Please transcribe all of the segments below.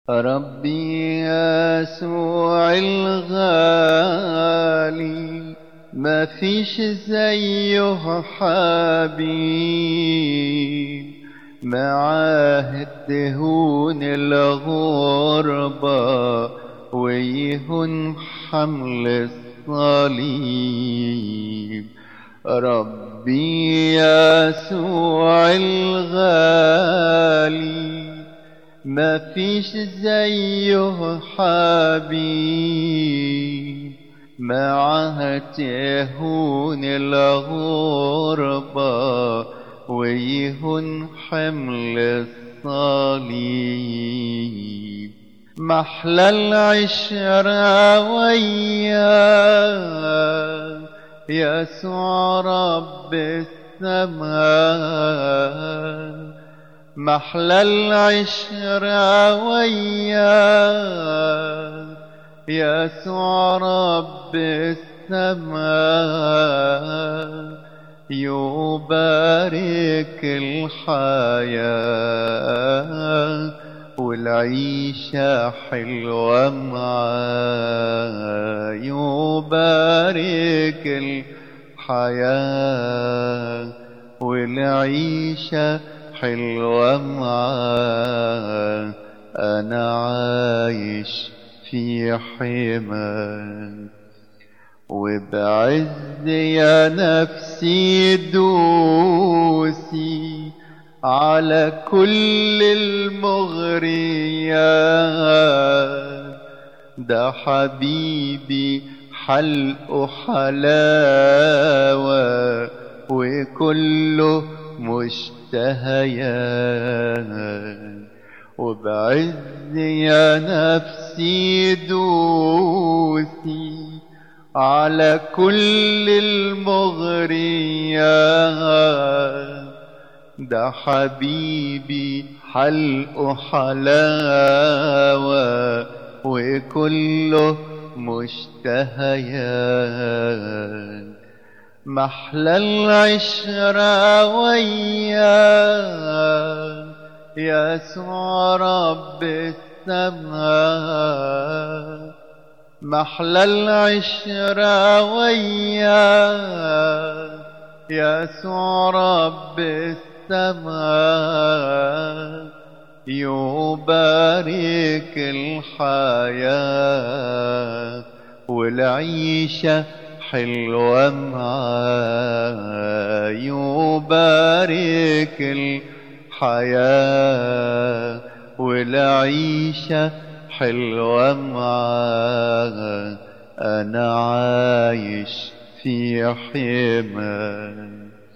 ربي يسوع الغالي ما فيش زيه حبيب معاه الدهون الغربة ويهون حمل الصليب ربي يسوع الغالي ما فيش زيه حبيب معها تهون الغربة ويهون حمل الصليب محلى العشرة وياه يسوع رب السماء محلى العشرة وياه يسوع رب السماء يبارك الحياة والعيشة حلوة معاه يبارك الحياة والعيشة حلوة معاه أنا عايش في حماه وبعز يا نفسي دوسي على كل المغريات ده حبيبي حلقه حلاوة وكله مشتهيات وبعز يا نفسي دوسي على كل المغريات ده حبيبي حلقه حلاوة وكله مشتهيات محلى العشرة وياه يسوع رب السماء محلى العشرة وياه يسوع رب السماء يبارك الحياة والعيشة حلوة معاه يبارك الحياة والعيشة حلوة معاه أنا عايش في حماه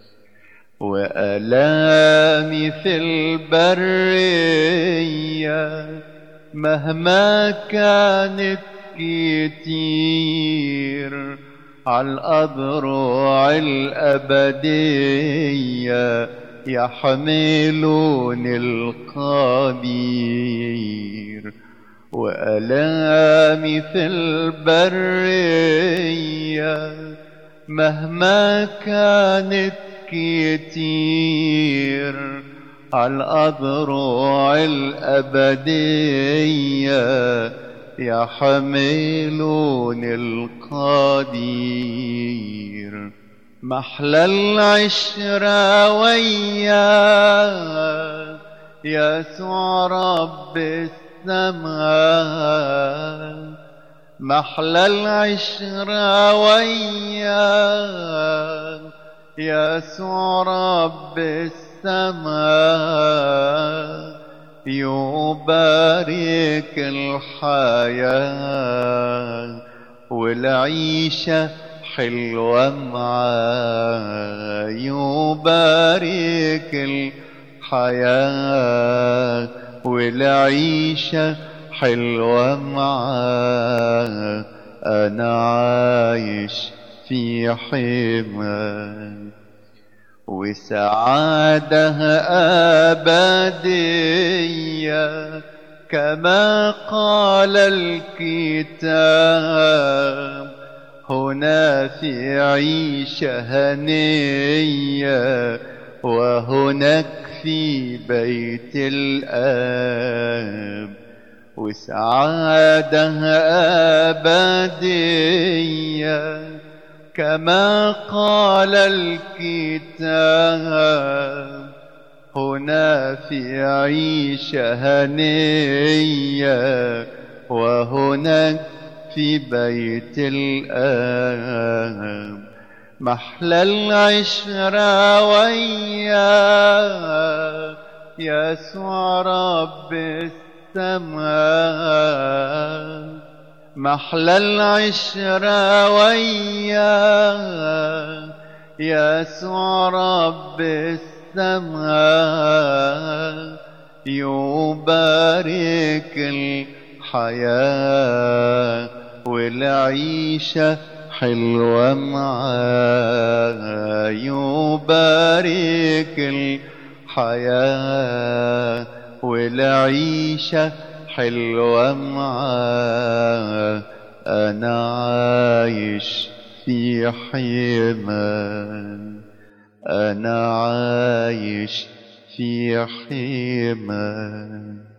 وألامي في البرية مهما كانت كتير على الأضرع الأبدية يحملون القدير وألامي في البرية مهما كانت كتير على الأضرع الأبدية يحملون القدير محلى العشرة وياه يسوع رب السماء محلى العشرة وياه يسوع رب السماء يبارك الحياة والعيشة حلوة معاه يبارك الحياة والعيشة حلوة معاه أنا عايش في حماه وسعادة أبدية كما قال الكتاب هنا في عيشة هنية وهناك في بيت الآب وسعادة أبدية كما قال الكتاب هنا في عيشة هنية وهناك في بيت الآب محلى العشرة وياه يسوع رب السماء محلى العشرة وياه يسوع رب السماء يبارك الحياة والعيشة حلوة معاه يبارك الحياة والعيشة حلوة معاه أنا عايش في حيمان أنا عايش في حيمان